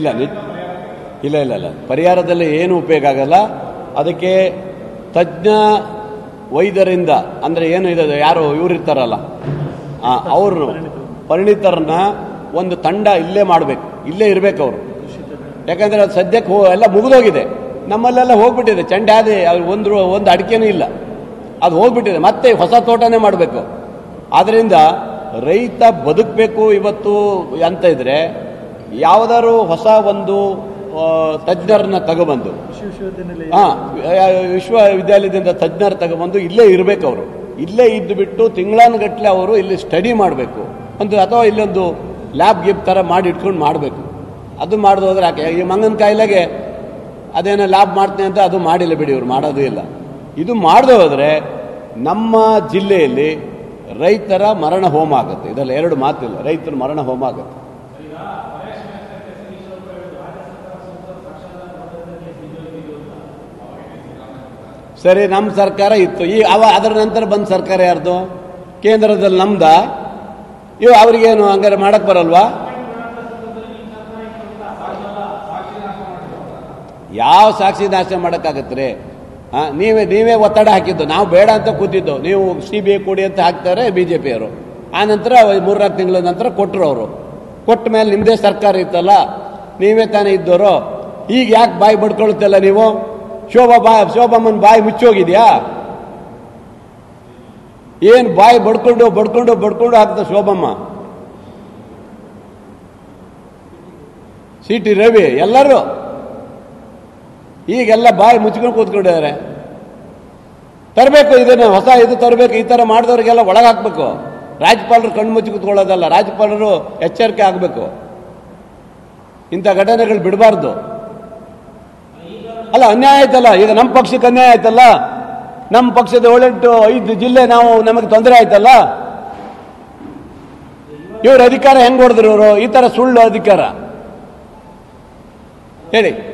ಇಲ್ಲ ನಿ- ಇಲ್ಲ ಇಲ್ಲ ಇಲ್ಲ ಪರಿಹಾರದಲ್ಲಿ ಏನು ಉಪಯೋಗ ಆಗಲ್ಲ ಅದಕ್ಕೆ ತಜ್ಞ ವೈದ್ಯರಿಂದ ಅಂದರೆ ಏನು ಇದೆ ಯಾರು ಇವ್ರು ಇರ್ತಾರಲ್ಲ ಅವರು ಪರಿಣಿತರನ್ನ ಒಂದು ತಂಡ ಇಲ್ಲೇ ಮಾಡಬೇಕು ಇಲ್ಲೇ ಇರಬೇಕು ಅವರು ಯಾಕಂದ್ರೆ ಅದು ಸದ್ಯಕ್ಕೆ ಹೋ ಎಲ್ಲ ಮುಗಿದೋಗಿದೆ ನಮ್ಮಲ್ಲೆಲ್ಲ ಹೋಗ್ಬಿಟ್ಟಿದೆ ಚಂಡೆ ಆದಿ ಅವ್ರು ಒಂದು ರೂ- ಒಂದು ಅಡಿಕೆನೂ ಇಲ್ಲ ಅದು ಹೋಗ್ಬಿಟ್ಟಿದೆ ಮತ್ತೆ ಹೊಸ ತೋಟನೇ ಮಾಡಬೇಕು ಆದ್ರಿಂದ ರೈತ ಬದುಕಬೇಕು ಇವತ್ತು ಅಂತ ಇದ್ರೆ ಯಾವುದಾದ್ರು ಹೊಸ ಒಂದು ಆ, ತಜ್ಞರನ್ನ ತಗೊಬಂದು ಹಾ ವಿಶ್ವವಿದ್ಯಾಲಯದಿಂದ ತಜ್ಞರು ತಗೊಬಂದು ಇಲ್ಲೇ ಇರಬೇಕು ಅವರು ಇಲ್ಲೇ ಇದ್ದು ಬಿಟ್ಟು ತಿಂಗಳಾನುಗಟ್ಟಲೆ ಅವರು ಇಲ್ಲಿ ಸ್ಟಡಿ ಮಾಡಬೇಕು ಒಂದು ಅಥವಾ ಇಲ್ಲೊಂದು ಲ್ಯಾಬ್ ಗಿಬ್ ಥರ ಮಾಡಿ ಇಟ್ಕೊಂಡು ಮಾಡಬೇಕು ಅದು ಮಾಡ್ದು ಹೋದ್ರೆ ಯಾಕೆ ಈ ಮಂಗನ ಕಾಯಿಲೆಗೆ ಅದೇನೋ ಲ್ಯಾಬ್ ಮಾಡ್ತೀನಿ ಅಂತ ಅದು ಮಾಡಿಲ್ಲ ಬಿಡಿ ಇವ್ರು ಮಾಡೋದು ಇಲ್ಲ ಇದು ಮಾಡದೆ ಹೋದ್ರೆ ನಮ್ಮ ಜಿಲ್ಲೆಯಲ್ಲಿ ರೈತರ ಮರಣ ಹೋಮ ಆಗುತ್ತೆ ಇದರಲ್ಲಿ ಎರಡು ಮಾತಿಲ್ಲ ರೈತರ ಮರಣ ಹೋಮ ಆಗುತ್ತೆ ಸರಿ ನಮ್ಮ ಸರ್ಕಾರ ಇತ್ತು ಈ ಅವ ಅದರ ನಂತರ ಬಂದ ಸರ್ಕಾರ ಯಾರ್ದು ಕೇಂದ್ರದಲ್ಲಿ ನಮ್ದ ಇವು ಅವ್ರಿಗೇನು ಹಂಗಾರೆ ಮಾಡಕ್ ಬರಲ್ವಾ ಯಾವ ಸಾಕ್ಷಿ ನಾಶ ಮಾಡೋಕ್ಕಾಗತ್ತೆ ಹಾ ನೀವೇ ನೀವೇ ಒತ್ತಡ ಹಾಕಿದ್ದು ನಾವು ಬೇಡ ಅಂತ ಕೂತಿದ್ದು ನೀವು ಸಿ ಬಿ ಐ ಕೊಡಿ ಅಂತ ಹಾಕ್ತಾರೆ ಬಿ ಜೆ ಪಿಯವರು ಆ ನಂತರ ಮೂರ್ನಾಲ್ಕು ತಿಂಗಳ ನಂತರ ಕೊಟ್ಟರು ಅವರು ಕೊಟ್ಟ ಮೇಲೆ ನಿಮ್ಮದೇ ಸರ್ಕಾರ ಇತ್ತಲ್ಲ ನೀವೇ ತಾನೇ ಇದ್ದವರು ಈಗ ಯಾಕೆ ಬಾಯಿ ಬಡ್ಕೊಳುತ್ತಲ್ಲ ನೀವು ಶೋಭಾ ಬಾಯ್ ಶೋಭಮ್ಮನ ಬಾಯಿ ಮುಚ್ಚೋಗಿದ್ಯಾ ಏನ್ ಬಾಯಿ ಬಡ್ಕೊಂಡು ಬಡ್ಕೊಂಡು ಬಡ್ಕೊಂಡು ಹಾಕ್ತ ಶೋಭಮ್ಮ ಸಿ ಟಿ ರವಿ ಎಲ್ಲರೂ ಈಗೆಲ್ಲ ಬಾಯಿ ಮುಚ್ಕೊಂಡು ಕೂತ್ಕೊಂಡಿದ್ದಾರೆ ತರಬೇಕು ಇದನ್ನ ಹೊಸ ಇದು ತರಬೇಕು ಈ ತರ ಮಾಡಿದವ್ರಿಗೆಲ್ಲ ಒಳಗಾಕ್ಬೇಕು ರಾಜ್ಯಪಾಲರು ಕಣ್ಣು ಮುಚ್ಚಿ ಕೂತ್ಕೊಳ್ಳೋದಲ್ಲ ರಾಜ್ಯಪಾಲರು ಎಚ್ಚರಿಕೆ ಆಗಬೇಕು ಇಂಥ ಘಟನೆಗಳು ಬಿಡಬಾರ್ದು ಅಲ್ಲ ಅನ್ಯಾಯ ಆಯ್ತಲ್ಲ ಈಗ ನಮ್ಮ ಪಕ್ಷಕ್ಕೆ ಅನ್ಯಾಯ ಆಯ್ತಲ್ಲ ನಮ್ಮ ಪಕ್ಷದ ಏಳೆಂಟು ಐದು ಜಿಲ್ಲೆ ನಾವು ನಮಗೆ ತೊಂದರೆ ಆಯ್ತಲ್ಲ ಇವ್ರ ಅಧಿಕಾರ ಹೆಂಗ್ ಹೊಡೆದ್ರು ಇವರು ಈ ತರ ಸುಳ್ಳು ಅಧಿಕಾರ ಹೇಳಿ